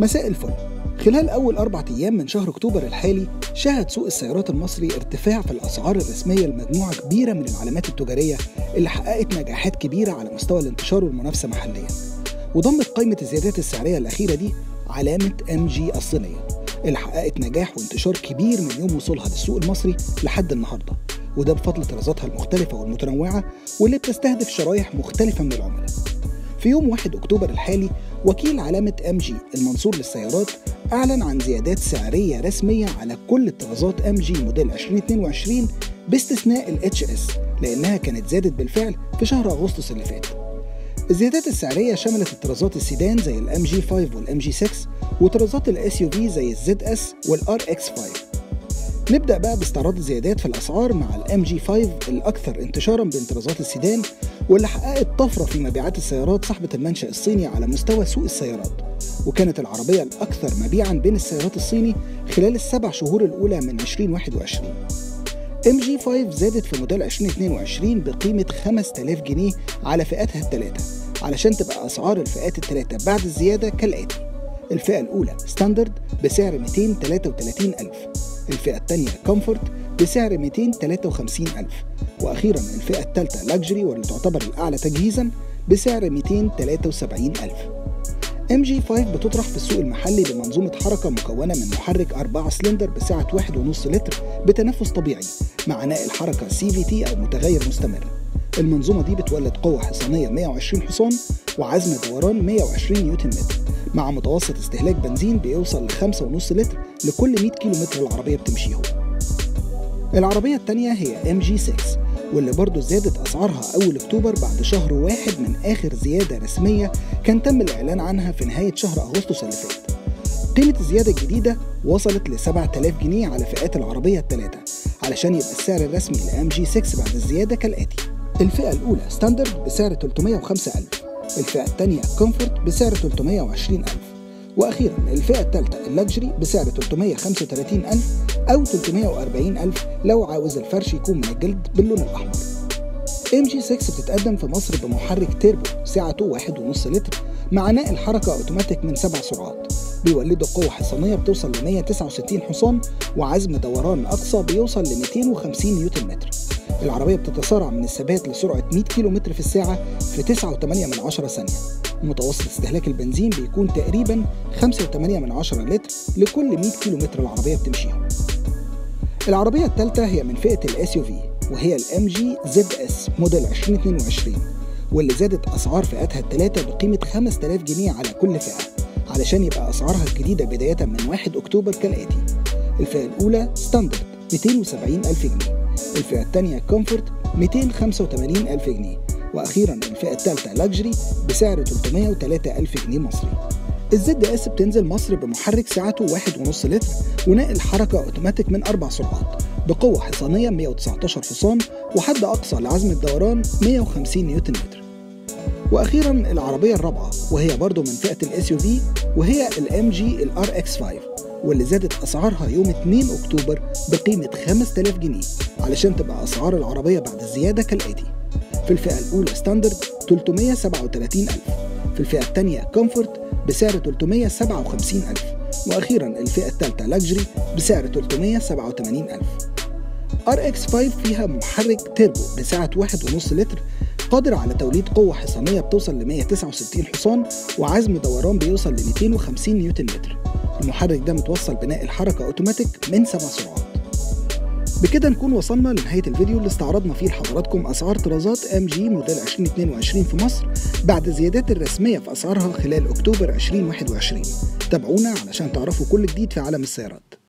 مساء الفل خلال أول أربع أيام من شهر أكتوبر الحالي شهد سوق السيارات المصري ارتفاع في الأسعار الرسمية لمجموعة كبيرة من العلامات التجارية اللي حققت نجاحات كبيرة على مستوى الانتشار والمنافسة محليا وضمت قائمة الزيادات السعرية الأخيرة دي علامة ام جي الصينية اللي حققت نجاح وانتشار كبير من يوم وصولها للسوق المصري لحد النهارده وده بفضل طرازاتها المختلفة والمتنوعة واللي بتستهدف شرايح مختلفة من العملاء في يوم 1 أكتوبر الحالي وكيل علامة ام جي المنصور للسيارات أعلن عن زيادات سعرية رسمية على كل الطرازات ام جي موديل 2022 باستثناء الاتش اس لأنها كانت زادت بالفعل في شهر أغسطس اللي فات الزيادات السعرية شملت الطرازات السيدان زي الام جي 5 والام جي 6 وطرازات الاس يو في زي الزد اس والار اكس 5 نبدأ بقى باستعراض الزيادات في الأسعار مع الام جي 5 الأكثر انتشارا بين طرازات السيدان واللي حققت طفرة في مبيعات السيارات صاحبة المنشأ الصيني على مستوى سوق السيارات وكانت العربية الأكثر مبيعا بين السيارات الصيني خلال السبع شهور الأولى من 2021 ام جي 5 زادت في موديل 2022 بقيمة 5000 جنيه على فئاتها الثلاثة علشان تبقى أسعار الفئات الثلاثة بعد الزيادة كالآتي الفئة الأولى ستاندرد بسعر 233000 الفئة الثانية كومفورت بسعر 253000 وأخيرا الفئة الثالثة لاكجري واللي تعتبر الأعلى تجهيزا بسعر 273000 ام جي 5 بتطرح في السوق المحلي بمنظومة حركة مكونة من محرك 4 سلندر بسعة 1.5 لتر بتنفس طبيعي مع ناقل حركة سي في تي أو متغير مستمر المنظومة دي بتولد قوة حصانية 120 حصان وعزم دوران 120 نيوتن متر مع متوسط استهلاك بنزين بيوصل ل 5.5 لتر لكل 100 كيلو متر العربية بتمشيهم العربية التانية هي ام جي 6 واللي برضه زادت أسعارها أول أكتوبر بعد شهر واحد من آخر زيادة رسمية كان تم الإعلان عنها في نهاية شهر أغسطس اللي فات قيمة الزيادة الجديدة وصلت ل 7000 جنيه على فئات العربية الثلاثة علشان يبقى السعر الرسمي لام جي 6 بعد الزيادة كالآتي الفئة الأولى ستاندرد بسعر 305000 الفئة الثانية كومفورت بسعر 320000 وأخيرا الفئة الثالثة اللاكجري بسعر 335000 أو 340000 لو عاوز الفرش يكون من الجلد باللون الأحمر ام جي 6 بتتقدم في مصر بمحرك تيربو سعته 1.5 لتر مع ناقل حركة أوتوماتيك من سبع سرعات بيولدوا قوة حصانية بتوصل ل 169 حصان وعزم دوران أقصى بيوصل ل 250 نيوتن متر العربية بتتسارع من الثبات لسرعة 100 كيلو متر في الساعة في 9.8 من عشرة ثانية متوسط استهلاك البنزين بيكون تقريبا 5.8 من عشرة لتر لكل 100 كيلو متر العربية بتمشيهم العربية الثالثة هي من فئة الاس يو في وهي الام جي زد اس موديل 2022 واللي زادت اسعار فئاتها الثلاثة بقيمة 5000 جنيه على كل فئة علشان يبقى اسعارها الجديدة بداية من 1 اكتوبر كالآتي الفئة الأولى ستاندرد 270 ألف جنيه الفئة الثانية كومفورت 285 ألف جنيه وأخيرا الفئة الثالثة لاكجري بسعر 303 ألف جنيه مصري الزد اس بتنزل مصر بمحرك سعته 1.5 لتر وناقل حركة اوتوماتيك من أربع سرعات بقوة حصانية 119 حصان وحد أقصى لعزم الدوران 150 نيوتن متر وأخيرا العربية الرابعة وهي برضو من فئة الاس يو في وهي الام جي الار اكس 5 واللي زادت أسعارها يوم 2 أكتوبر بقيمة 5000 جنيه علشان تبقى أسعار العربية بعد الزيادة كالآتي في الفئة الأولى ستاندرد 337000 في الفئة الثانية كومفورت بسعر 357000 وأخيرا الفئة الثالثة لاكجري بسعر 387000 ار اكس 5 فيها محرك تيربو بسعة 1.5 لتر قادر على توليد قوة حصانية بتوصل ل 169 حصان وعزم دوران بيوصل ل 250 نيوتن متر المحرك ده متوصل بناء الحركة اوتوماتيك من سبع سرعات بكده نكون وصلنا لنهاية الفيديو اللي استعرضنا فيه لحضراتكم أسعار طرازات ام جي موديل 2022 في مصر بعد الزيادات الرسمية في أسعارها خلال أكتوبر 2021 تابعونا علشان تعرفوا كل جديد في عالم السيارات